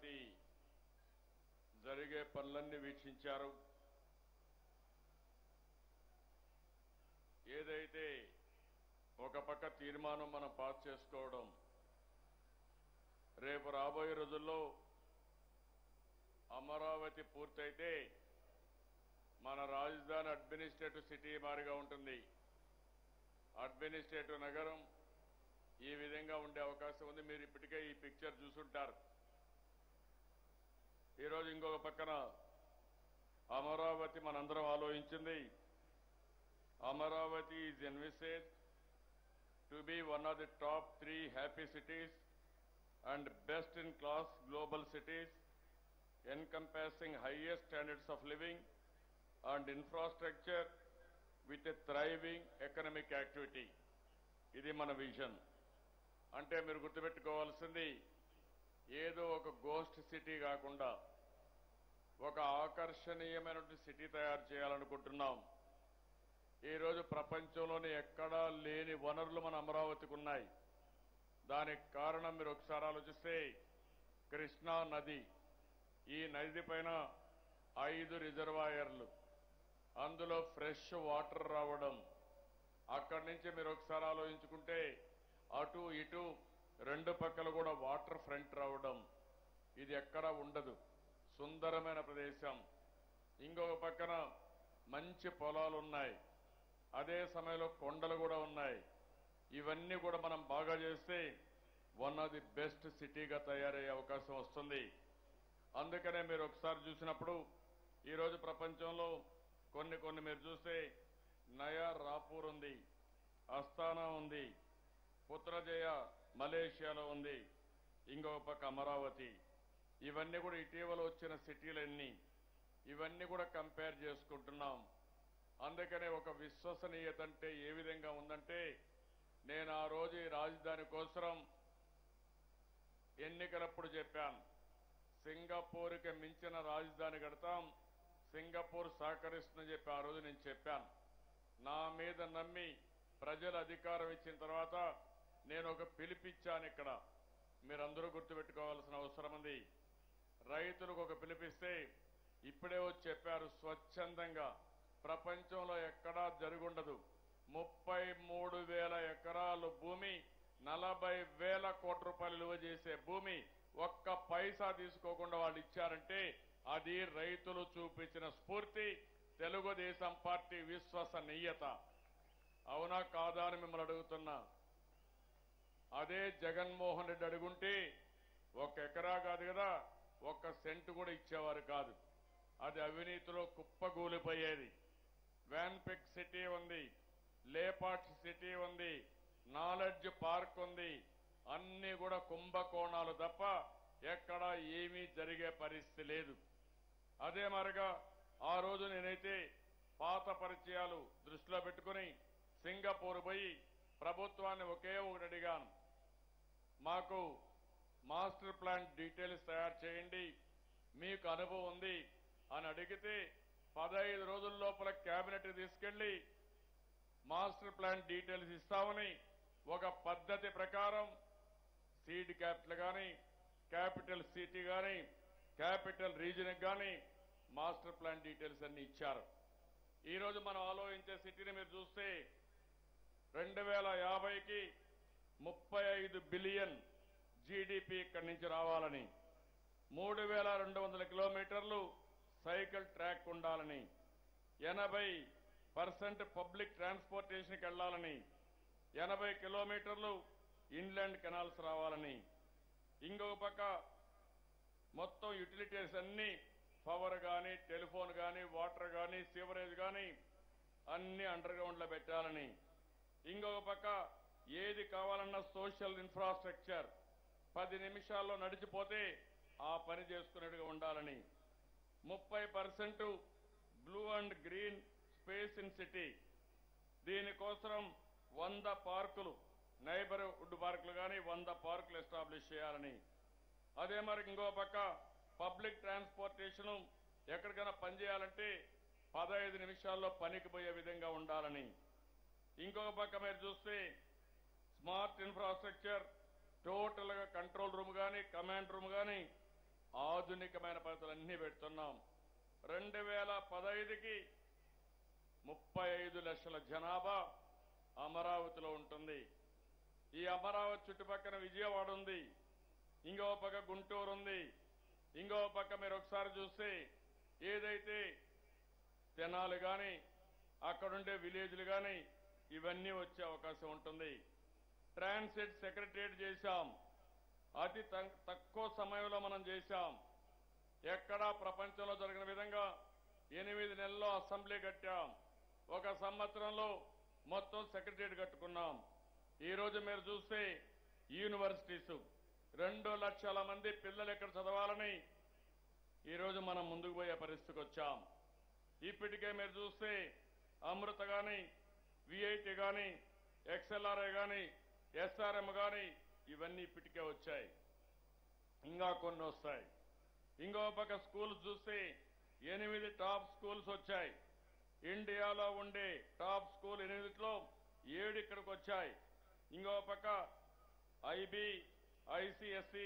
అమరావతి జరిగే పనులన్నీ వీక్షించారు ఏదైతే ఒక పక్క తీర్మానం మనం పాస్ చేసుకోవడం రేపు రాబోయే రోజుల్లో అమరావతి పూర్తయితే మన రాజధాని అడ్మినిస్ట్రేటివ్ సిటీ మారిగా ఉంటుంది అడ్మినిస్ట్రేటివ్ నగరం ఈ విధంగా ఉండే అవకాశం ఉంది మీరు ఇప్పటికే ఈ పిక్చర్ చూసుంటారు ఈరోజు ఇంకొక పక్కన అమరావతి మనందరం ఆలోచించింది Amaravati is envisage to be one of the top three happy cities and best in class global cities encompassing highest standards of living and infrastructure with a thriving economic activity. ఇది మన విజన్ అంటే మీరు గుర్తుపెట్టుకోవాల్సింది ఏదో ఒక గోస్ట్ సిటీ కాకుండా ఒక ఆకర్షణీయమైనటువంటి city తయారు చేయాలనుకుంటున్నాం ఈరోజు ప్రపంచంలోని ఎక్కడా లేని వనరులు మన అమరావతికి ఉన్నాయి దానికి కారణం మీరు ఒకసారి ఆలోచిస్తే కృష్ణా నది ఈ నది పైన ఐదు రిజర్వాయర్లు అందులో ఫ్రెష్ వాటర్ రావడం అక్కడి నుంచి మీరు ఒకసారి ఆలోచించుకుంటే అటు ఇటు రెండు పక్కల కూడా వాటర్ ఫ్రంట్ రావడం ఇది ఎక్కడా ఉండదు సుందరమైన ప్రదేశం ఇంకొక పక్కన మంచి పొలాలు ఉన్నాయి అదే సమయంలో కొండలు కూడా ఉన్నాయి ఇవన్నీ కూడా మనం బాగా చేస్తే వన్ ఆఫ్ ది బెస్ట్ సిటీగా తయారయ్యే అవకాశం వస్తుంది అందుకనే మీరు ఒకసారి చూసినప్పుడు ఈరోజు ప్రపంచంలో కొన్ని కొన్ని మీరు చూస్తే నయా రాపూర్ ఉంది అస్తానా ఉంది పుత్రజయ మలేషియాలో ఉంది ఇంకొక పక్క అమరావతి ఇవన్నీ కూడా ఇటీవల వచ్చిన సిటీలన్నీ ఇవన్నీ కూడా కంపేర్ చేసుకుంటున్నాం అందుకనే ఒక విశ్వసనీయత అంటే ఏ విధంగా ఉందంటే నేను ఆ రోజు ఈ రాజధాని కోసం ఎన్నికలప్పుడు చెప్పాను సింగపూర్కి మించిన రాజధాని కడతాం సింగపూర్ సహకరిస్తుందని చెప్పి ఆ రోజు నేను చెప్పాను నా మీద నమ్మి ప్రజలు అధికారం ఇచ్చిన తర్వాత నేను ఒక పిలిపిచ్చాను ఇక్కడ మీరందరూ గుర్తుపెట్టుకోవాల్సిన అవసరం ఉంది రైతులకు ఒక పిలిపిస్తే ఇప్పుడే వచ్చి చెప్పారు స్వచ్ఛందంగా ప్రపంచంలో ఎక్కడా జరుగుండదు ముప్పై మూడు వేల ఎకరాలు భూమి నలభై వేల కోట్ల రూపాయలు విలువ చేసే భూమి ఒక్క పైసా తీసుకోకుండా వాళ్ళు ఇచ్చారంటే అది రైతులు చూపించిన స్ఫూర్తి తెలుగుదేశం పార్టీ విశ్వసనీయత అవునా కాదా అని మిమ్మల్ని అడుగుతున్నా అదే జగన్మోహన్ రెడ్డి అడుగుంటే ఒక ఎకరా కాదు కదా ఒక్క సెంటు కూడా ఇచ్చేవారు కాదు అది అవినీతిలో కుప్పగూలిపోయేది వ్యాన్పిక్ సిటీ ఉంది లేపాట్ సిటీ ఉంది నాలెడ్జ్ పార్క్ ఉంది అన్ని కూడా కుంభకోణాలు తప్ప ఎక్కడా ఏమీ జరిగే పరిస్థితి లేదు అదే మరిగా ఆ రోజు నేనైతే పాత పరిచయాలు దృష్టిలో పెట్టుకుని సింగపూర్ పోయి ప్రభుత్వాన్ని ఒకే ఒకటి అడిగాను మాకు మాస్టర్ ప్లాన్ డీటెయిల్స్ తయారు చేయండి మీకు అనుభవం ఉంది అని అడిగితే పదహైదు రోజుల లోపల కేబినెట్ తీసుకెళ్లి మాస్టర్ ప్లాన్ డీటెయిల్స్ ఇస్తామని ఒక పద్ధతి ప్రకారం సీడ్ క్యాపిటల్ కానీ క్యాపిటల్ సిటీ కానీ క్యాపిటల్ రీజన్ కానీ మాస్టర్ ప్లాన్ డీటెయిల్స్ అన్ని ఇచ్చారు ఈ రోజు మనం ఆలోచించే సిటీని మీరు చూస్తే రెండు వేల యాభైకి ముప్పై ఐదు బిలియన్ జీడీపీ ఇక్కడి నుంచి రావాలని మూడు వేల రెండు వందల కిలోమీటర్లు సైకిల్ ట్రాక్ ఉండాలని ఎనభై పర్సెంట్ పబ్లిక్ ట్రాన్స్పోర్టేషన్కి వెళ్లాలని ఎనభై కిలోమీటర్లు ఇన్లాండ్ కెనాల్స్ రావాలని ఇంకొక పక్క మొత్తం యూటిలిటీస్ అన్ని పవర్ కానీ టెలిఫోన్ కానీ వాటర్ కానీ సీవరేజ్ కానీ అన్ని అండర్ గ్రౌండ్ లో పెట్టాలని ఇంకొక పక్క ఏది కావాలన్నా సోషల్ ఇన్ఫ్రాస్ట్రక్చర్ పది నిమిషాల్లో నడిచిపోతే ఆ పని చేసుకునేట్టుగా ఉండాలని ముప్పై percent blue and green space in city దీనికోసం వంద పార్కులు నైబర్హుడ్ పార్కులు కానీ వంద పార్కులు ఎస్టాబ్లిష్ చేయాలని అదే మరి ఇంకో పక్క పబ్లిక్ ట్రాన్స్పోర్టేషన్ ఎక్కడికైనా పనిచేయాలంటే పదహైదు నిమిషాల్లో పనికి పోయే విధంగా ఉండాలని ఇంకొక పక్క మీరు చూస్తే స్మార్ట్ ఇన్ఫ్రాస్ట్రక్చర్ టోటల్ గా కంట్రోల్ రూమ్ కానీ కమాండ్ రూమ్ కానీ ఆధునికమైన పద్ధతులన్నీ పెడుతున్నాం రెండు వేల పదహైదుకి ముప్పై ఐదు లక్షల జనాభా అమరావతిలో ఉంటుంది ఈ అమరావతి చుట్టుపక్కల విజయవాడ ఉంది ఇంకో పక్క గుంటూరు ఉంది ఇంకో పక్క మీరు ఒకసారి చూస్తే ఏదైతే తెనాలి కానీ అక్కడుండే విలేజ్లు కానీ ఇవన్నీ వచ్చే అవకాశం ఉంటుంది ట్రాన్సిట్ సెక్రటరియట్ చేశాం అతి త- తక్కువ సమయంలో మనం చేశాం ఎక్కడా ప్రపంచంలో జరిగిన విధంగా ఎనిమిది నెలల్లో అసెంబ్లీ కట్టాం ఒక సంవత్సరంలో మొత్తం సెక్రటరియట్ కట్టుకున్నాం ఈ రోజు మీరు చూస్తే యూనివర్సిటీస్ రెండు లక్షల మంది పిల్లలు ఇక్కడ చదవాలని ఈ రోజు మనం ముందుకు పోయే పరిస్థితికి వచ్చాం ఇప్పటికే మీరు చూస్తే అమృత గాని విఐటి గాని ఎక్స్ఎల్ఆర్ఐ గాని ఎస్ఆర్ఎం గాని ఇవన్నీ ఇప్పటికే వచ్చాయి ఇంకా కొన్ని వస్తాయి ఇంకో పక్క స్కూల్స్ చూస్తే ఎనిమిది టాప్ స్కూల్స్ వచ్చాయి ఇండియాలో ఉండే టాప్ స్కూల్ ఎనిమిదిలో ఏడు ఇక్కడికి వచ్చాయి ఇంకో పక్క ఐబి ఐసిఎస్సి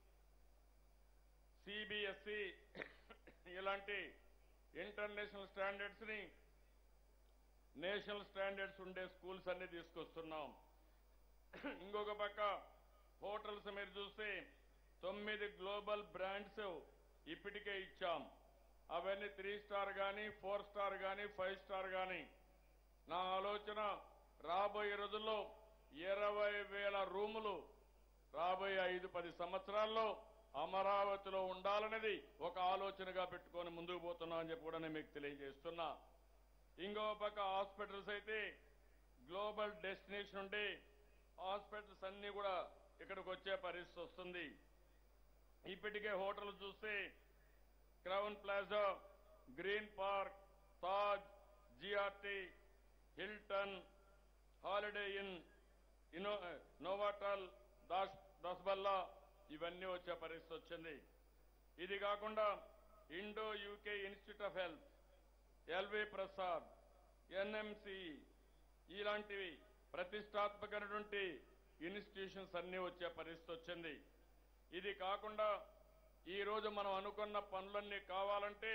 సిబిఎస్ఈ ఇలాంటి ఇంటర్నేషనల్ స్టాండర్డ్స్ ని నేషనల్ స్టాండర్డ్స్ ఉండే స్కూల్స్ అన్ని తీసుకొస్తున్నాం ఇంకొక పక్క హోటల్స్ మీరు చూస్తే తొమ్మిది గ్లోబల్ బ్రాండ్స్ ఇప్పటికే ఇచ్చాం అవన్నీ త్రీ స్టార్ గాని ఫోర్ స్టార్ గాని ఫైవ్ స్టార్ గాని నా ఆలోచన రాబోయే రోజుల్లో ఇరవై వేల రూములు రాబోయే ఐదు పది సంవత్సరాల్లో అమరావతిలో ఉండాలనేది ఒక ఆలోచనగా పెట్టుకొని ముందుకు పోతున్నా అని చెప్పి కూడా నేను మీకు తెలియజేస్తున్నా ఇంకో పక్క హాస్పిటల్స్ అయితే గ్లోబల్ డెస్టినేషన్ ఉండి హాస్పిటల్స్ అన్ని కూడా ఇక్కడికి వచ్చే పరిస్థితి వస్తుంది ఇప్పటికే హోటల్ చూస్తే Crowne Plaza Green Park Taj GRT Hilton Holiday Inn ఇనో నోవాటల్ దాస్ దస్బల్లా ఇవన్నీ వచ్చే పరిస్థితి వచ్చింది ఇది కాకుండా Indo UK institute of health LV Prasad NMC ఇలాంటివి ప్రతిష్టాత్మకమైనటువంటి ఇన్స్టిట్యూషన్స్ అన్నీ వచ్చే పరిస్థితి వచ్చింది ఇది కాకుండా ఈ రోజు మనం అనుకున్న పనులన్నీ కావాలంటే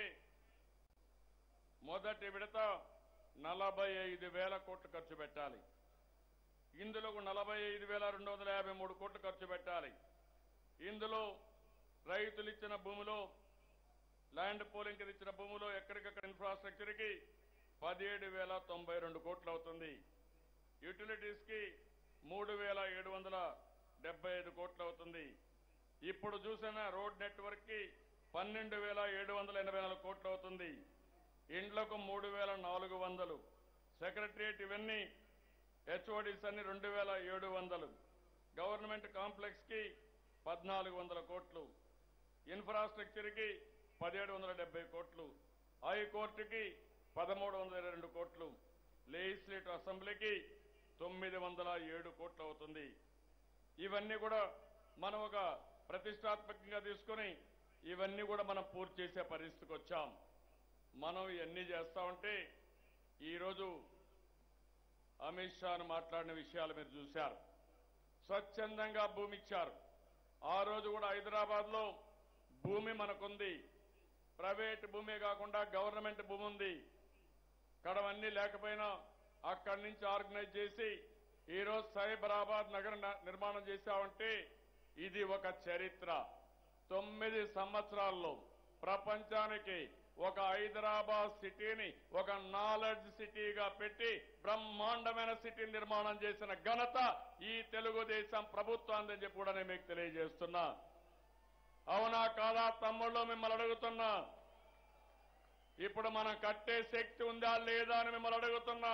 మొదటి విడత నలభై ఐదు వేల కోట్లు ఖర్చు పెట్టాలి ఇందులో నలభై ఐదు వేల రెండు వందల యాభై మూడు కోట్లు ఖర్చు పెట్టాలి ఇందులో రైతులు ఇచ్చిన భూమిలో ల్యాండ్ పోలింగ్ కింద ఇచ్చిన భూమిలో ఎక్కడికక్కడ ఇన్ఫ్రాస్ట్రక్చర్ కి పదిహేడు వేల తొంభై రెండు కోట్లు అవుతుంది యూటిలిటీస్ కి మూడు వేల ఏడు వందల డెబ్బై ఐదు కోట్లు అవుతుంది ఇప్పుడు చూసిన రోడ్ నెట్వర్క్ కి పన్నెండు వేల ఏడు వందల ఎనభై నాలుగు కోట్లు అవుతుంది ఇండ్లకు మూడు వేల నాలుగు వందలు సెక్రటరియట్ ఇవన్నీ హెచ్ఓడిస్ అన్ని రెండు వేల ఏడు వందలు గవర్నమెంట్ కాంప్లెక్స్ కి పద్నాలుగు వందల కోట్లు ఇన్ఫ్రాస్ట్రక్చర్ కి పదిహేడు వందల డెబ్బై కోట్లు హైకోర్టుకి పదమూడు వందల ఇరవై రెండు కోట్లు లెజిస్లేటివ్ అసెంబ్లీకి తొమ్మిది వందల ఏడు కోట్లు అవుతుంది ఇవన్నీ కూడా మనం ఒక ప్రతిష్టాత్మకంగా తీసుకొని ఇవన్నీ కూడా మనం పూర్తి చేసే పరిస్థితికి వచ్చాం మనం ఇవన్నీ చేస్తా ఉంటే ఈరోజు అమిత్ షాను మాట్లాడిన విషయాలు మీరు చూశారు స్వచ్ఛందంగా భూమి ఇచ్చారు ఆ రోజు కూడా హైదరాబాద్ లో భూమి మనకుంది ప్రైవేట్ భూమే కాకుండా గవర్నమెంట్ భూమి ఉంది కడవన్నీ లేకపోయినా అక్కడి నుంచి ఆర్గనైజ్ చేసి ఈ రోజు సైబరాబాద్ నగర న- నిర్మాణం చేశామంటే ఇది ఒక చరిత్ర తొమ్మిది సంవత్సరాల్లో ప్రపంచానికి ఒక హైదరాబాద్ సిటీని ఒక నాలెడ్జ్ సిటీగా పెట్టి బ్రహ్మాండమైన సిటీ నిర్మాణం చేసిన ఘనత ఈ తెలుగుదేశం ప్రభుత్వాన్ని చెప్పి కూడా నేను మీకు తెలియజేస్తున్నా అవునా కాదా తమ్ముళ్ళు మిమ్మల్ని అడుగుతున్నా ఇప్పుడు మనం కట్టే శక్తి ఉందా లేదా అని మిమ్మల్ని అడుగుతున్నా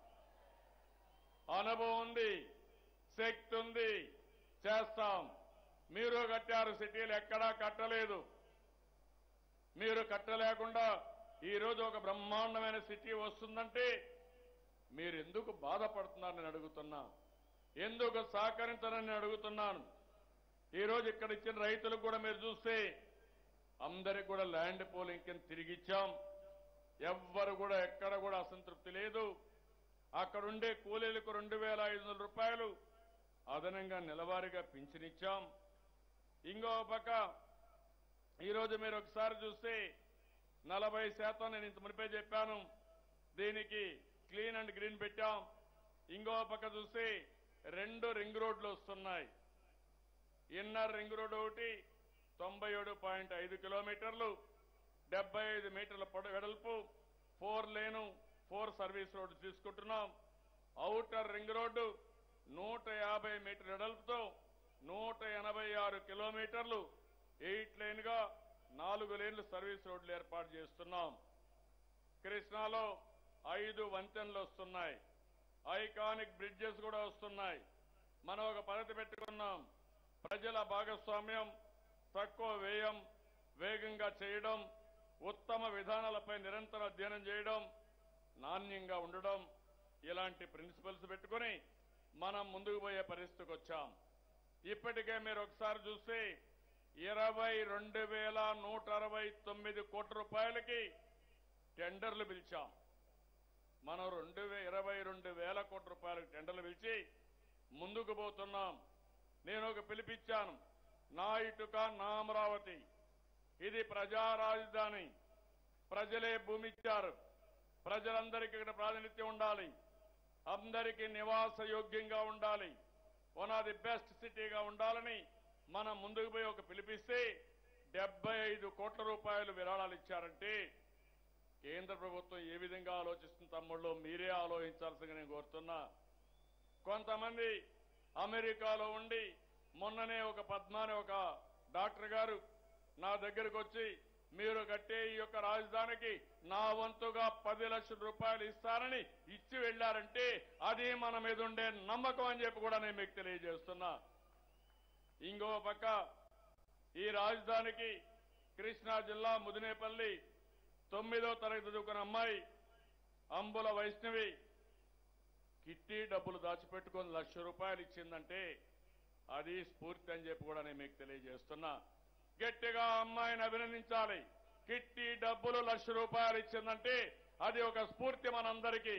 అనుభవం ఉంది శక్తి ఉంది చేస్తాం మీరు కట్టారు సిటీలు ఎక్కడా కట్టలేదు మీరు కట్టలేకుండా ఈ రోజు ఒక బ్రహ్మాండమైన సిటీ వస్తుందంటే మీరు ఎందుకు బాధపడుతున్నారని నేను అడుగుతున్నా ఎందుకు సహకరించాలని నేను అడుగుతున్నాను ఈ రోజు ఇక్కడ ఇచ్చిన రైతులకు కూడా మీరు చూస్తే అందరికి కూడా ల్యాండ్ పోలింగ్ కింద తిరిగిచ్చాం ఎవ్వరు కూడా ఎక్కడ కూడా అసంతృప్తి లేదు అక్కడుండే కూలీలకు రెండు వేల ఐదు వందల రూపాయలు అదనంగా నెలవారీగా పింఛనిచ్చాం ఇంకో పక్క ఈరోజు మీరు ఒకసారి చూస్తే నలభై శాతం నేను ఇంత మునిపే చెప్పాను దీనికి క్లీన్ అండ్ గ్రీన్ పెట్టాం ఇంకో పక్క చూస్తే రెండు రింగ్ రోడ్లు వస్తున్నాయి ఇన్నర్ రింగ్ రోడ్ ఒకటి తొంభై ఏడు పాయింట్ ఐదు కిలోమీటర్లు డెబ్బై ఐదు మీటర్ల పొడ వెడల్పు four lane four service road తీసుకుంటున్నాం ఔటర్ రింగ్ రోడ్డు నూట యాభై మీటర్ వెడల్పుతో నూట ఎనభై ఆరు కిలోమీటర్లు ఎయిట్ లైన్ గా నాలుగు లేన్లు సర్వీస్ రోడ్లు ఏర్పాటు చేస్తున్నాం కృష్ణాలో ఐదు వంతెనలు వస్తున్నాయి ఐకానిక్ బ్రిడ్జెస్ కూడా వస్తున్నాయి మనం ఒక పద్ధతి పెట్టుకున్నాం ప్రజల భాగస్వామ్యం తక్కువ వ్యయం వేగంగా చేయడం ఉత్తమ విధానాలపై నిరంతర అధ్యయనం చేయడం నాణ్యంగా ఉండడం ఇలాంటి ప్రిన్సిపల్స్ పెట్టుకుని మనం ముందుకు పోయే పరిస్థితికి వచ్చాం ఇప్పటికే మీరు ఒకసారి చూస్తే ఇరవై రెండు వేల నూట అరవై తొమ్మిది కోట్ల రూపాయలకి టెండర్లు పిలిచాం మనం రెండు వే ఇరవై రెండు వేల కోట్ల రూపాయలకు టెండర్లు పిలిచి ముందుకు పోతున్నాం నేను ఒక పిలిపిచ్చాను నా ఇటుక నా అమరావతి ఇది ప్రజా రాజధాని ప్రజలే భూమి ఇచ్చారు ప్రజలందరికీ ఇక్కడ ప్రాతినిధ్యం ఉండాలి అందరికీ నివాస యోగ్యంగా ఉండాలి వన్ ఆఫ్ ది బెస్ట్ సిటీగా ఉండాలని మనం ముందుకు పోయి ఒక పిలిపిస్తే డెబ్బై ఐదు కోట్ల రూపాయలు విరాళాలు ఇచ్చారంటే కేంద్ర ప్రభుత్వం ఏ విధంగా ఆలోచిస్తుంది తమ్ముళ్ళు మీరే ఆలోచించాల్సిందిగా నేను కోరుతున్నా కొంతమంది అమెరికాలో ఉండి మొన్ననే ఒక పద్మాని ఒక డాక్టర్ గారు నా దగ్గరకు వచ్చి మీరు కట్టే ఈ యొక్క రాజధానికి నా వంతుగా పది లక్షల రూపాయలు ఇస్తానని ఇచ్చి వెళ్లారంటే అది మన మీద ఉండే నమ్మకం అని చెప్పి కూడా నేను మీకు తెలియజేస్తున్నా ఇంకో పక్క ఈ రాజధానికి కృష్ణా జిల్లా ముదినేపల్లి తొమ్మిదో తరగతి చదువుకున్న అమ్మాయి అంబుల వైష్ణవి కిట్టి డబ్బులు దాచిపెట్టుకొని లక్ష రూపాయలు ఇచ్చిందంటే అది స్ఫూర్తి అని చెప్పి కూడా నేను మీకు తెలియజేస్తున్నా గట్టిగా ఆ అమ్మాయిని అభినందించాలి కిట్టి డబ్బులు లక్ష రూపాయలు ఇచ్చిందంటే అది ఒక స్ఫూర్తి మనందరికీ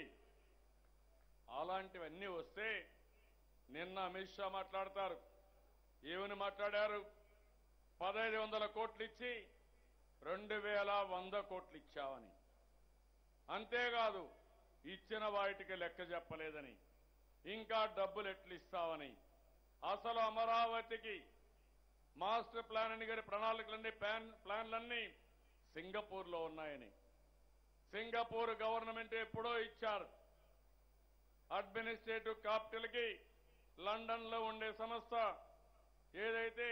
అలాంటివన్నీ వస్తే నిన్న అమిత్ షా మాట్లాడతారు ఏమని మాట్లాడారు పదహైదు వందల కోట్లు ఇచ్చి రెండు వేల వంద కోట్లు ఇచ్చావని అంతేకాదు ఇచ్చిన వాటికి లెక్క చెప్పలేదని ఇంకా డబ్బులు ఎట్లు ఇస్తావని అసలు అమరావతికి మాస్టర్ ప్లాన్ అని గారి ప్రణాళికలన్నీ ప్లాన్ ప్లాన్లన్నీ సింగపూర్ లో ఉన్నాయని సింగపూర్ గవర్నమెంట్ ఎప్పుడో ఇచ్చారు అడ్మినిస్ట్రేటివ్ క్యాపిటల్ కి లండన్ లో ఉండే సంస్థ ఏదైతే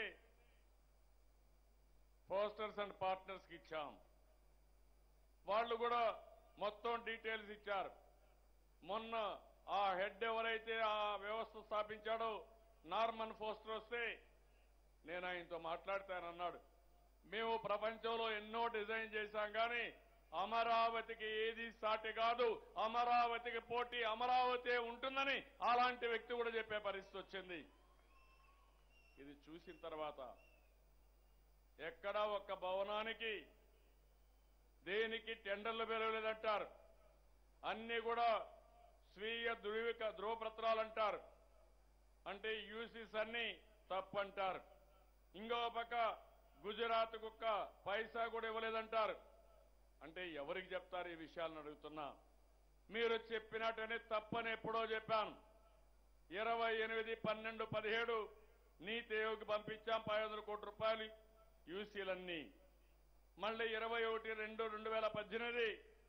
పోస్టర్స్ అండ్ పార్ట్నర్స్ కి ఇచ్చాం వాళ్ళు కూడా మొత్తం డీటెయిల్స్ ఇచ్చారు మొన్న ఆ హెడ్ ఎవరైతే ఆ వ్యవస్థ స్థాపించాడో నార్మన్ ఫోస్టర్ వస్తే నేను ఆయనతో మాట్లాడతానన్నాడు మేము ప్రపంచంలో ఎన్నో డిజైన్ చేశాం కానీ అమరావతికి ఏది సాటి కాదు అమరావతికి పోటీ అమరావతి ఉంటుందని అలాంటి వ్యక్తి కూడా చెప్పే పరిస్థితి వచ్చింది ఇది చూసిన తర్వాత ఎక్కడా ఒక్క భవనానికి దేనికి టెండర్లు పెరగలేదంటారు అన్ని కూడా స్వీయ ధృవిక ధృవపత్రాలు అంటారు అంటే యూసీస్ అన్ని తప్పంటారు ఇంకో పక్క గుజరాత్ కుక్క పైసా కూడా ఇవ్వలేదంటారు అంటే ఎవరికి చెప్తారు ఈ విషయాలను అడుగుతున్నా మీరు చెప్పినట్టనే తప్పని ఎప్పుడో చెప్పాను ఇరవై ఎనిమిది పన్నెండు పదిహేడు నీతి ఆయోగ్కి పంపించాం పది వందల కోట్ల రూపాయలు యూసీలన్నీ మళ్ళీ ఇరవై ఒకటి రెండు రెండు వేల పద్దెనిమిది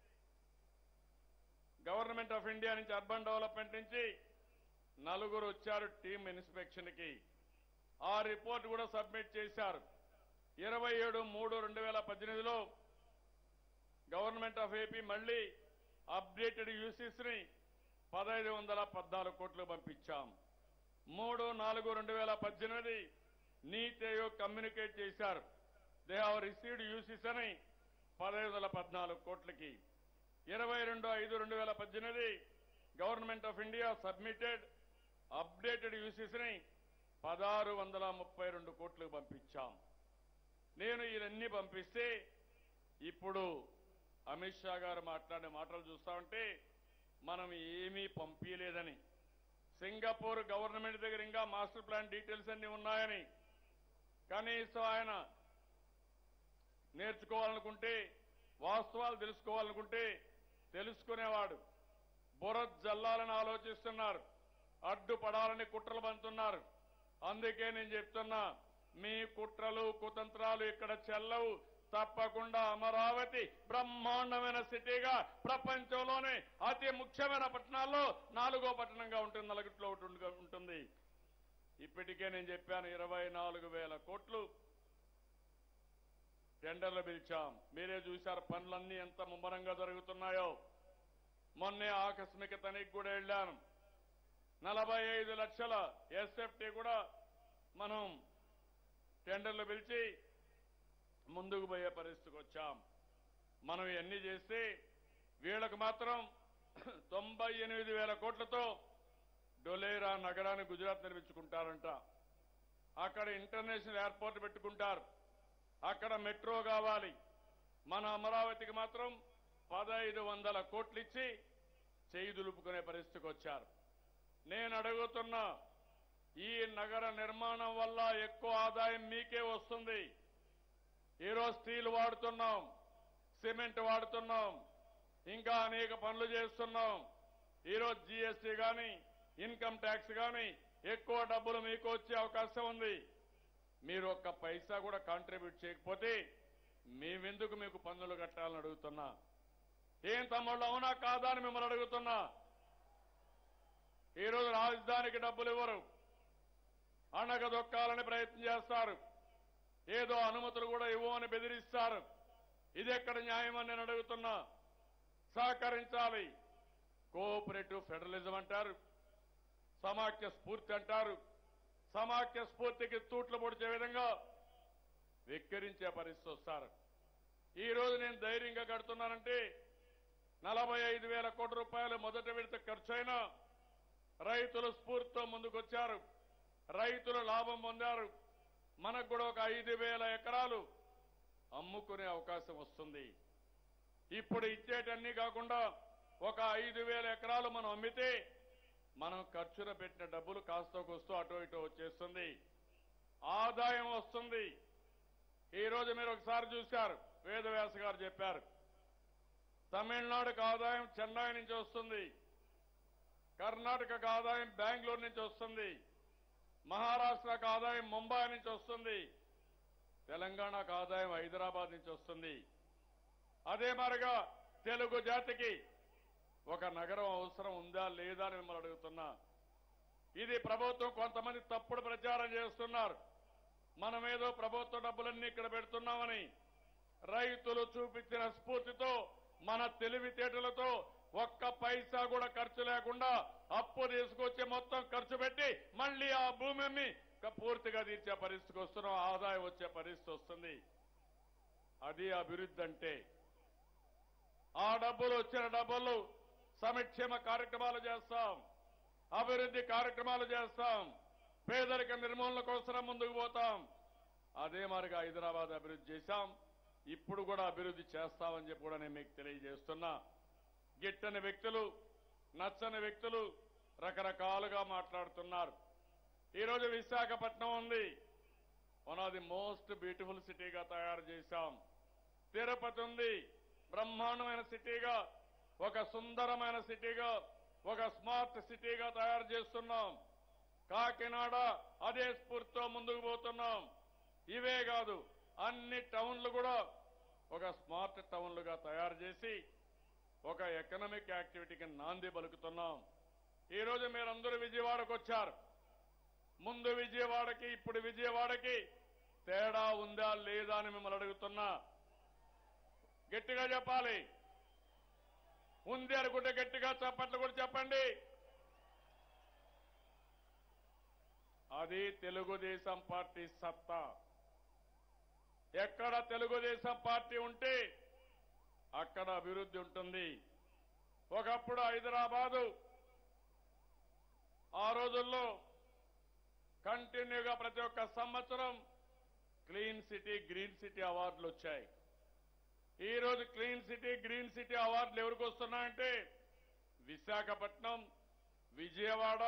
గవర్నమెంట్ ఆఫ్ ఇండియా నుంచి అర్బన్ డెవలప్మెంట్ నుంచి నలుగురు వచ్చారు టీమ్ ఇన్స్పెక్షన్ కి ఆ రిపోర్ట్ కూడా సబ్మిట్ చేశారు ఇరవై ఏడు మూడు రెండు వేల పద్దెనిమిదిలో గవర్నమెంట్ ఆఫ్ ఏపీ మళ్ళీ అప్డేటెడ్ యూసీస్ ని పదహైదు వందల పద్నాలుగు కోట్లు పంపించాం మూడు నాలుగు రెండు వేల పద్దెనిమిది నీతి ఆయోగ్ కమ్యూనికేట్ చేశారు దే హావ్ రిసీవ్డ్ యూసీస్ అని పదహైదు వందల పద్నాలుగు కోట్లకి ఇరవై రెండు ఐదు రెండు వేల పద్దెనిమిది government of India submitted updated UCs ని పదహారు వందల ముప్పై రెండు కోట్లు పంపించాం నేను ఇవన్నీ పంపిస్తే ఇప్పుడు అమిత్ షా గారు మాట్లాడే మాటలు చూస్తా ఉంటే మనం ఏమీ పంపించలేదని సింగపూర్ గవర్నమెంట్ దగ్గర ఇంకా మాస్టర్ ప్లాన్ డీటెయిల్స్ అన్ని ఉన్నాయని కనీసం ఆయన నేర్చుకోవాలనుకుంటే వాస్తవాలు తెలుసుకోవాలనుకుంటే తెలుసుకునేవాడు బుర్ర జల్లాలని ఆలోచిస్తున్నారు అడ్డుపడాలని కుట్రలు పంతున్నారు అందుకే నేను చెప్తున్నా మీ కుట్రలు కుతంత్రాలు ఇక్కడ చెల్లవు తప్పకుండా అమరావతి బ్రహ్మాండమైన సిటీగా ప్రపంచంలోనే అతి ముఖ్యమైన పట్టణాల్లో నాలుగో పట్టణంగా ఉంటుంది నలుగుట్లో ఒకటి ఉండుగా- ఉంటుంది ఇప్పటికే నేను చెప్పాను ఇరవై నాలుగు వేల కోట్లు టెండర్లు పిలిచాం మీరే చూశారు పనులన్నీ ఎంత ముమ్మరంగా జరుగుతున్నాయో మొన్నే ఆకస్మిక తనిఖీ కూడా వెళ్ళాను నలభై ఐదు లక్షల ఎస్ఎఫ్టీ కూడా మనం టెండర్లు పిలిచి ముందుకు పోయే పరిస్థితికి వచ్చాం మనం ఇవన్నీ చేస్తే వీళ్ళకు మాత్రం తొంభై ఎనిమిది వేల కోట్లతో డొలేరా నగరాన్ని గుజరాత్ నిర్మించుకుంటారంట అక్కడ ఇంటర్నేషనల్ ఎయిర్పోర్ట్ పెట్టుకుంటారు అక్కడ మెట్రో కావాలి మన అమరావతికి మాత్రం పదహైదు వందల కోట్లు ఇచ్చి చేయి దులుపుకునే పరిస్థితికి వచ్చారు నేను అడుగుతున్నా ఈ నగర నిర్మాణం వల్ల ఎక్కువ ఆదాయం మీకే వస్తుంది ఈరోజు స్టీల్ వాడుతున్నాం సిమెంట్ వాడుతున్నాం ఇంకా అనేక పనులు చేస్తున్నాం ఈరోజు జీఎస్టీ కానీ ఇన్కమ్ ట్యాక్స్ కానీ ఎక్కువ డబ్బులు మీకు వచ్చే అవకాశం ఉంది మీరు ఒక్క పైసా కూడా కాంట్రిబ్యూట్ చేయకపోతే మేమెందుకు మీకు పన్నులు కట్టాలని అడుగుతున్నా ఏం తమ్ముళ్ళు అవునా కాదా అని మిమ్మల్ని అడుగుతున్నా ఈరోజు రాజధానికి డబ్బులు ఇవ్వరు అణగదొక్కాలని ప్రయత్నం చేస్తారు ఏదో అనుమతులు కూడా ఇవ్వమని బెదిరిస్తారు ఇది ఎక్కడ న్యాయం అని నేను అడుగుతున్నా సహకరించాలి కోఆపరేటివ్ ఫెడరలిజం అంటారు సమాఖ్య స్ఫూర్తి అంటారు సమాఖ్య స్ఫూర్తికి తూట్లు పొడిచే విధంగా వెక్కిరించే పరిస్థితి వస్తారు ఈ రోజు నేను ధైర్యంగా కడుతున్నానంటే నలభై ఐదు వేల కోట్ల రూపాయలు మొదటి విడత ఖర్చు అయినా రైతులు స్ఫూర్తితో ముందుకొచ్చారు రైతులు లాభం పొందారు మనకు కూడా ఒక ఐదు వేల ఎకరాలు అమ్ముకునే అవకాశం వస్తుంది ఇప్పుడు ఇచ్చేటన్నీ కాకుండా ఒక ఐదు వేల ఎకరాలు మనం అమ్మితే మనం ఖర్చున పెట్టిన డబ్బులు కాస్త కొస్తూ అటో ఇటో వచ్చేస్తుంది ఆదాయం వస్తుంది ఈ రోజు మీరు ఒకసారి చూశారు వేదవ్యాస గారు చెప్పారు తమిళనాడుకు ఆదాయం చెన్నై నుంచి వస్తుంది కర్ణాటకకు ఆదాయం బెంగళూరు నుంచి వస్తుంది మహారాష్ట్రకు ఆదాయం ముంబై నుంచి వస్తుంది తెలంగాణకు ఆదాయం హైదరాబాద్ నుంచి వస్తుంది అదే మరిగా తెలుగు జాతికి ఒక నగరం అవసరం ఉందా లేదా అని మిమ్మల్ని అడుగుతున్నా ఇది ప్రభుత్వం కొంతమంది తప్పుడు ప్రచారం చేస్తున్నారు మనమేదో ప్రభుత్వ డబ్బులన్నీ ఇక్కడ పెడుతున్నామని రైతులు చూపించిన స్ఫూర్తితో మన తెలివితేటలతో ఒక్క పైసా కూడా ఖర్చు లేకుండా అప్పు తీసుకొచ్చి మొత్తం ఖర్చు పెట్టి మళ్ళీ ఆ భూమి అమ్మి ఇక పూర్తిగా తీర్చే పరిస్థితికి వస్తున్నాం ఆదాయం వచ్చే పరిస్థితి వస్తుంది అది అభివృద్ధి అంటే ఆ డబ్బులు వచ్చిన డబ్బులు సంక్షేమ కార్యక్రమాలు చేస్తాం అభివృద్ధి కార్యక్రమాలు చేస్తాం పేదరిక నిర్మూలన కోసం ముందుకు పోతాం అదే మరిగా హైదరాబాద్ అభివృద్ధి చేశాం ఇప్పుడు కూడా అభివృద్ధి చేస్తామని చెప్పి కూడా నేను మీకు తెలియజేస్తున్నా గిట్టని వ్యక్తులు నచ్చని వ్యక్తులు రకరకాలుగా మాట్లాడుతున్నారు ఈరోజు విశాఖపట్నం ఉంది one of the most beautiful సిటీగా తయారు చేశాం తిరుపతి ఉంది బ్రహ్మాండమైన సిటీగా ఒక సుందరమైన సిటీగా ఒక స్మార్ట్ సిటీగా తయారు చేస్తున్నాం కాకినాడ అదే స్ఫూర్తితో ముందుకు పోతున్నాం ఇవే కాదు అన్ని టౌన్లు కూడా ఒక స్మార్ట్ టౌన్లుగా తయారు చేసి ఒక ఎకనామిక్ యాక్టివిటీకి నాంది పలుకుతున్నాం ఈ రోజు మీరందరూ విజయవాడకు వచ్చారు ముందు విజయవాడకి ఇప్పుడు విజయవాడకి తేడా ఉందా లేదా అని మిమ్మల్ని అడుగుతున్నా గట్టిగా చెప్పాలి ఉంది అనుకుంటే గట్టిగా చప్పట్లు కూడా చెప్పండి అది తెలుగుదేశం పార్టీ సత్తా ఎక్కడ తెలుగుదేశం పార్టీ ఉంటే అక్కడ అభివృద్ధి ఉంటుంది ఒకప్పుడు హైదరాబాదు ఆ రోజుల్లో కంటిన్యూగా ప్రతి ఒక్క సంవత్సరం క్లీన్ సిటీ గ్రీన్ సిటీ అవార్డులు వచ్చాయి ఈ రోజు క్లీన్ సిటీ గ్రీన్ సిటీ అవార్డులు ఎవరికి వస్తున్నాయంటే విశాఖపట్నం విజయవాడ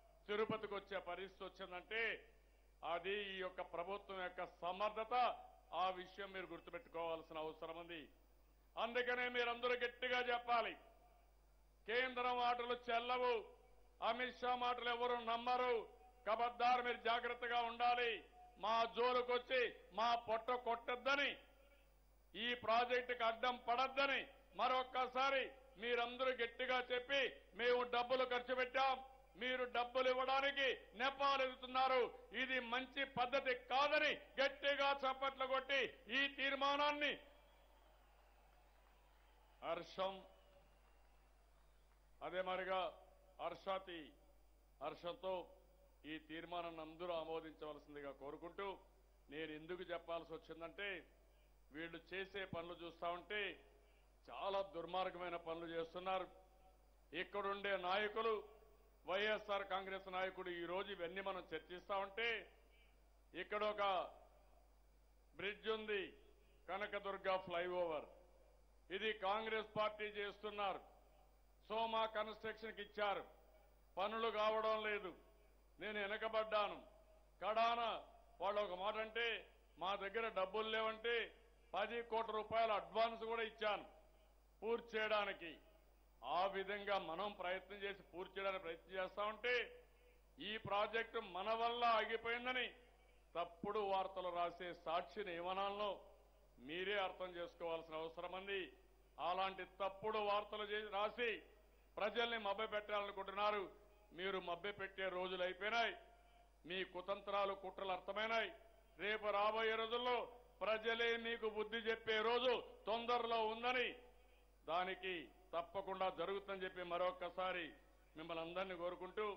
తిరుపతికి వచ్చే పరిస్థితి వచ్చిందంటే అది ఈ యొక్క ప్రభుత్వం యొక్క సమర్థత ఆ విషయం మీరు గుర్తుపెట్టుకోవాల్సిన అవసరం ఉంది అందుకనే మీరందరూ గట్టిగా చెప్పాలి కేంద్రం మాటలు చెల్లవు అమిత్ షా మాటలు ఎవరు నమ్మరు కబద్దారు మీరు జాగ్రత్తగా ఉండాలి మా జోలుకొచ్చి మా పొట్ట కొట్టద్దని ఈ ప్రాజెక్టుకు అడ్డం పడద్దని మరొక్కసారి మీరందరూ గట్టిగా చెప్పి మేము డబ్బులు ఖర్చు పెట్టాం మీరు డబ్బులు ఇవ్వడానికి నెపాలు ఎదుగుతున్నారు ఇది మంచి పద్ధతి కాదని గట్టిగా చప్పట్లు కొట్టి ఈ తీర్మానాన్ని హర్షం అదే మరిగా హర్షాతి హర్షంతో ఈ తీర్మానాన్ని అందరూ ఆమోదించవలసిందిగా కోరుకుంటూ నేను ఎందుకు చెప్పాల్సి వచ్చిందంటే వీళ్ళు చేసే పనులు చూస్తా ఉంటే చాలా దుర్మార్గమైన పనులు చేస్తున్నారు ఇక్కడుండే నాయకులు వైఎస్ఆర్ కాంగ్రెస్ నాయకుడు ఈ రోజు ఇవన్నీ మనం చర్చిస్తా ఉంటే ఇక్కడ ఒక బ్రిడ్జ్ ఉంది కనకదుర్గ ఫ్లైఓవర్ ఇది కాంగ్రెస్ పార్టీ చేస్తున్నారు సోమా కన్స్ట్రక్షన్కి ఇచ్చారు పనులు కావడం లేదు నేను వెనకబడ్డాను కడాన వాళ్ళు ఒక మాట అంటే మా దగ్గర డబ్బులు లేవంటే పది కోట్ల రూపాయల అడ్వాన్స్ కూడా ఇచ్చాను పూర్తి చేయడానికి ఆ విధంగా మనం ప్రయత్నం చేసి పూర్తి చేయడానికి ప్రయత్నం చేస్తా ఉంటే ఈ ప్రాజెక్టు మన వల్ల ఆగిపోయిందని తప్పుడు వార్తలు రాసే సాక్షిని ఏమనాలనో మీరే అర్థం చేసుకోవాల్సిన అవసరం ఉంది అలాంటి తప్పుడు వార్తలు చేసి రాసి ప్రజల్ని మభ్యపెట్టాలనుకుంటున్నారు మీరు మభ్యపెట్టే రోజులు అయిపోయినాయి మీ కుతంత్రాలు కుట్రలు అర్థమైనాయి రేపు రాబోయే రోజుల్లో ప్రజలే మీకు బుద్ధి చెప్పే రోజు తొందరలో ఉందని దానికి తప్పకుండా జరుగుతుందని చెప్పి మరొక్కసారి మిమ్మల్ని అందరినీ కోరుకుంటూ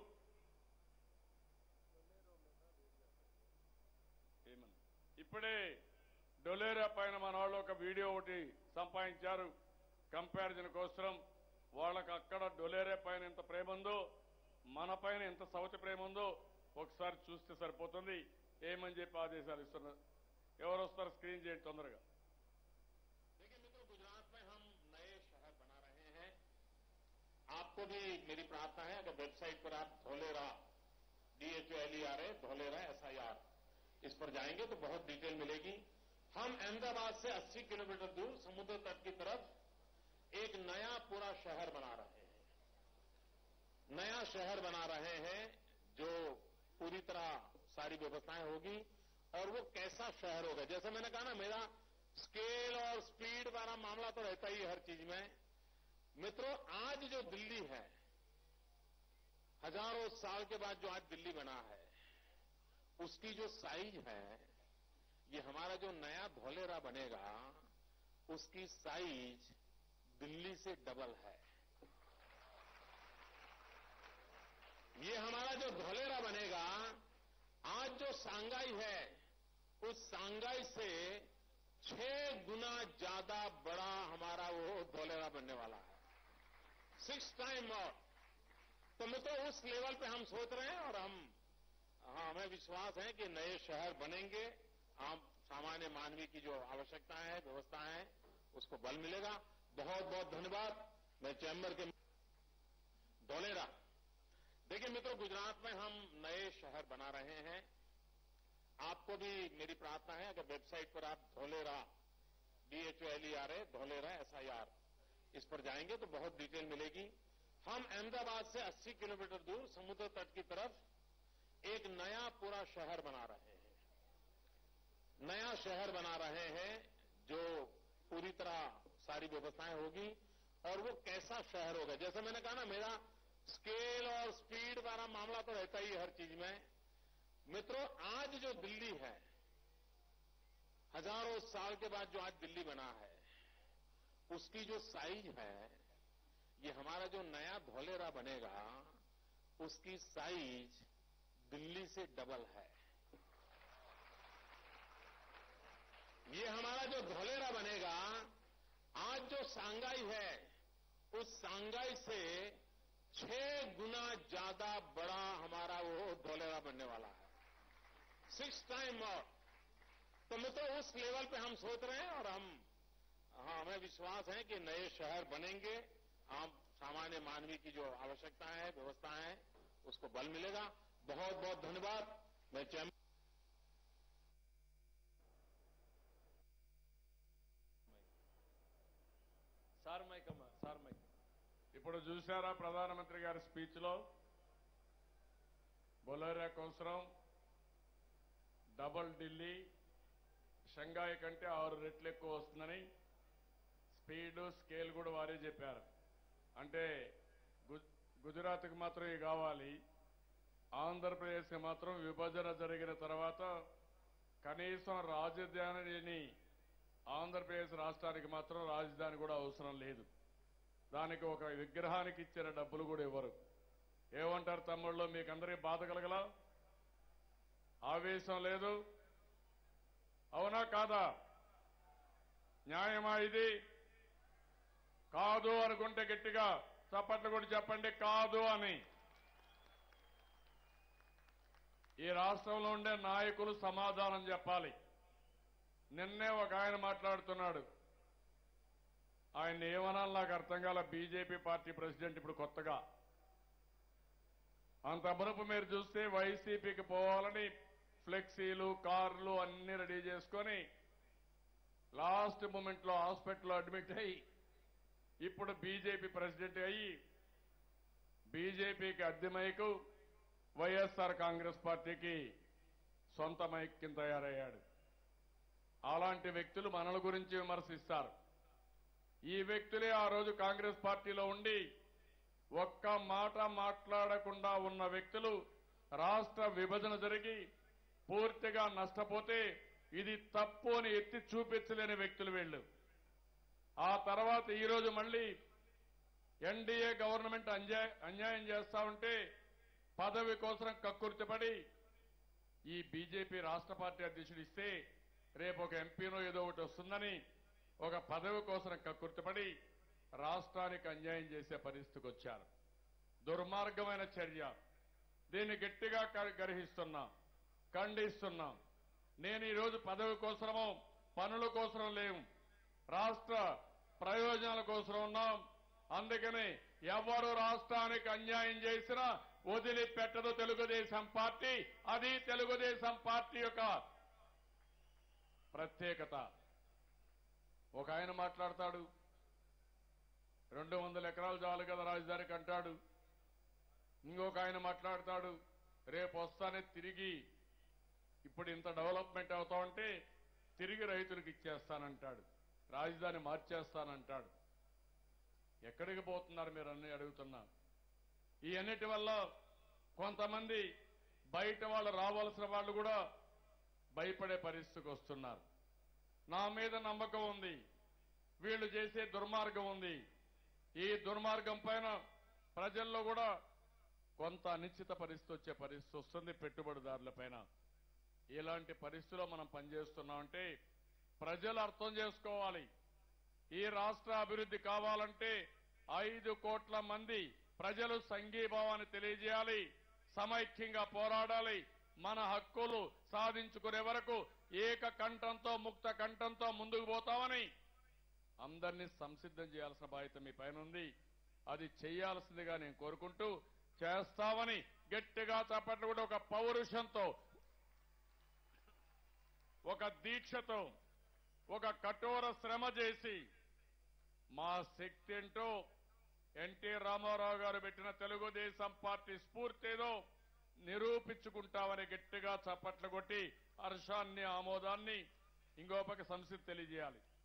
ఏమన్నా? ఇప్పుడే డొలేరా పైన మన వాళ్ళు ఒక వీడియో ఒకటి సంపాదించారు కంపారిజన్ కోసం వాళ్ళకి అక్కడ డొలేరా పైన ఎంత ప్రేమ ఉందో మన పైన ఎంత సవతి ప్రేమ ఉందో ఒకసారి చూస్తే సరిపోతుంది ఏమని చెప్పి ఆదేశాలు ఇస్తున్నారు ఎవరు వస్తారు స్క్రీన్ చేయండి తొందరగా देखिए मित्रों गुजरात में हम नए शहर बना रहे हैं आपको भी मेरी प्रार्थना है अगर वेबसाइट पर आप Dholera D H L E R A Dholera S I R इस पर जाएंगे तो बहुत डिटेल मिलेगी हम अहमदाबाद से 80 किलोमीटर दूर समुद्र तट की तरफ एक नया पूरा शहर बना रहे हैं नया शहर बना रहे हैं जो पूरी तरह सारी व्यवस्थाएं होगी और वो कैसा शहर होगा जैसे मैंने कहा ना मेरा स्केल और स्पीड वाला मामला तो रहता ही है हर चीज में मित्रों आज जो दिल्ली है हजारों साल के बाद जो आज दिल्ली बना है उसकी जो साइज है ये हमारा जो नया धोलेरा बनेगा उसकी साइज दिल्ली से डबल है ये हमारा जो धोलेरा बनेगा आज जो सांगाई है उस सांगाई से छह गुना ज्यादा बड़ा हमारा वो धोलेरा बनने वाला है सिक्स टाइम और तो मित्रों उस लेवल पे हम सोच रहे हैं और हम हाँ हमें विश्वास है कि नए शहर बनेंगे हम सामान्य मानवीय की जो आवश्यकताएं हैं व्यवस्थाएं हैं उसको बल मिलेगा बहुत बहुत धन्यवाद मैं चैम्बर के धोलेरा देखिए मित्रों गुजरात में हम नए शहर बना रहे हैं आपको भी मेरी प्रार्थना है अगर वेबसाइट पर आप Dholera D H L E R A Dholera S I R इस पर जाएंगे तो बहुत डिटेल मिलेगी हम अहमदाबाद से 80 किलोमीटर दूर समुद्र तट की तरफ एक नया पूरा शहर बना रहे हैं नया शहर बना रहे हैं जो पूरी तरह सारी व्यवस्थाएं होगी और वो कैसा शहर होगा जैसे मैंने कहा ना मेरा स्केल और स्पीड वाला मामला तो रहता ही है हर चीज में मित्रों आज जो दिल्ली है हजारों साल के बाद जो आज दिल्ली बना है उसकी जो साइज है ये हमारा जो नया धोलेरा बनेगा उसकी साइज दिल्ली से डबल है ये हमारा जो धोलेरा बनेगा आज जो सांगाई है उस सांगाई से छह गुना ज्यादा बड़ा हमारा वो धोलेरा बनने वाला है सिक्स टाइम और तो मित्रों उस लेवल पे हम सोच रहे हैं और हम हाँ हमें विश्वास है कि नए शहर बनेंगे हम सामान्य मानवीय की जो आवश्यकताएं हैं व्यवस्थाएं हैं उसको बल मिलेगा बहुत बहुत धन्यवाद मैं चैम्बर ఇప్పుడు చూశారా ప్రధానమంత్రి గారి స్పీచ్ లో బొలేరా కోసరం డబల్ ఢిల్లీ షంఘాయి కంటే ఆరు రెట్లు ఎక్కువ వస్తుందని స్పీడ్ స్కేల్ కూడా వారే చెప్పారు అంటే గు- గుజరాత్కి మాత్రం ఇవి కావాలి ఆంధ్రప్రదేశ్కి మాత్రం విభజన జరిగిన తర్వాత కనీసం రాజధానిని ఆంధ్రప్రదేశ్ రాష్ట్రానికి మాత్రం రాజధాని కూడా అవసరం లేదు దానికి ఒక విగ్రహానికి ఇచ్చిన డబ్బులు కూడా ఇవ్వరు ఏమంటారు తమ్ముళ్ళు మీకు అందరికీ బాధ కలగలా ఆవేశం లేదు అవునా కాదా న్యాయమా ఇది కాదు అనుకుంటే గట్టిగా చప్పట్లు కూడా చెప్పండి కాదు అని ఈ రాష్ట్రంలో ఉండే నాయకులు సమాధానం చెప్పాలి నిన్నే ఒక ఆయన మాట్లాడుతున్నాడు ఆయన ఏమనాలి నాకు అర్థం కాల బీజేపీ పార్టీ ప్రెసిడెంట్ ఇప్పుడు కొత్తగా అంత మునుపు మీరు చూస్తే వైసీపీకి పోవాలని ఫ్లెక్సీలు కార్లు అన్ని రెడీ చేసుకొని లాస్ట్ మూమెంట్ లో హాస్పిటల్లో అడ్మిట్ అయ్యి ఇప్పుడు బీజేపీ ప్రెసిడెంట్ అయ్యి బీజేపీకి అద్దె మైకు వైఎస్ఆర్ కాంగ్రెస్ పార్టీకి సొంత మైక్ కింద తయారయ్యాడు అలాంటి వ్యక్తులు మనల గురించి విమర్శిస్తారు ఈ వ్యక్తులే ఆ రోజు కాంగ్రెస్ పార్టీలో ఉండి ఒక్క మాట మాట్లాడకుండా ఉన్న వ్యక్తులు రాష్ట్ర విభజన జరిగి పూర్తిగా నష్టపోతే ఇది తప్పు అని ఎత్తి చూపించలేని వ్యక్తులు వీళ్ళు ఆ తర్వాత ఈ రోజు మళ్ళీ ఎన్డీఏ గవర్నమెంట్ అన్యాయ అన్యాయం చేస్తా ఉంటే పదవి కోసం కక్కుర్తిపడి ఈ బీజేపీ రాష్ట్ర పార్టీ అధ్యక్షుడు ఇస్తే రేపు ఒక ఎంపీనో ఏదో ఒకటి వస్తుందని ఒక పదవి కోసం కక్కుర్తిపడి రాష్ట్రానికి అన్యాయం చేసే పరిస్థితికి వచ్చారు దుర్మార్గమైన చర్య దీన్ని గట్టిగా క- గర్హిస్తున్నాం ఖండిస్తున్నాం నేను ఈరోజు పదవి కోసమో పనుల కోసం లేవు రాష్ట్ర ప్రయోజనాల కోసం ఉన్నాం అందుకని ఎవరు రాష్ట్రానికి అన్యాయం చేసినా వదిలిపెట్టదు తెలుగుదేశం పార్టీ అది తెలుగుదేశం పార్టీ యొక్క ప్రత్యేకత ఒక ఆయన మాట్లాడతాడు రెండు వందల ఎకరాలు చాలు కదా రాజధానికి అంటాడు ఇంకొక ఆయన మాట్లాడతాడు రేపు వస్తానే తిరిగి ఇప్పుడు ఇంత డెవలప్మెంట్ అవుతా ఉంటే తిరిగి రైతులకు ఇచ్చేస్తానంటాడు రాజధాని మార్చేస్తానంటాడు ఎక్కడికి పోతున్నారు మీరు అన్ని అడుగుతున్నా ఈ అన్నిటి వల్ల కొంతమంది బయట వాళ్ళు రావాల్సిన వాళ్ళు కూడా భయపడే పరిస్థితికి వస్తున్నారు నా మీద నమ్మకం ఉంది వీళ్ళు చేసే దుర్మార్గం ఉంది ఈ దుర్మార్గం పైన ప్రజల్లో కూడా కొంత అనిశ్చిత పరిస్థితి వచ్చే పరిస్థితి వస్తుంది పెట్టుబడిదారుల పైన ఇలాంటి పరిస్థితిలో మనం పనిచేస్తున్నామంటే ప్రజలు అర్థం చేసుకోవాలి ఈ రాష్ట్ర అభివృద్ధి కావాలంటే ఐదు కోట్ల మంది ప్రజలు సంఘీభావాన్ని తెలియజేయాలి సమైక్యంగా పోరాడాలి మన హక్కులు సాధించుకునే వరకు ఏక కంఠంతో ముక్త కంఠంతో ముందుకు పోతామని అందరినీ సంసిద్ధం చేయాల్సిన బాధ్యత మీ పైన ఉంది అది చేయాల్సిందిగా నేను కోరుకుంటూ చేస్తామని గట్టిగా చప్పట్లు కూడా ఒక పౌరుషంతో ఒక దీక్షతో ఒక కఠోర శ్రమ చేసి మా శక్తి ఏంటో ఎన్టీ రామారావు గారు పెట్టిన తెలుగుదేశం పార్టీ స్ఫూర్తి ఏదో నిరూపించుకుంటామని గట్టిగా చప్పట్లు కొట్టి హర్షాన్ని ఆమోదాన్ని ఇంకో పక్క సంసిద్ధి తెలియజేయాలి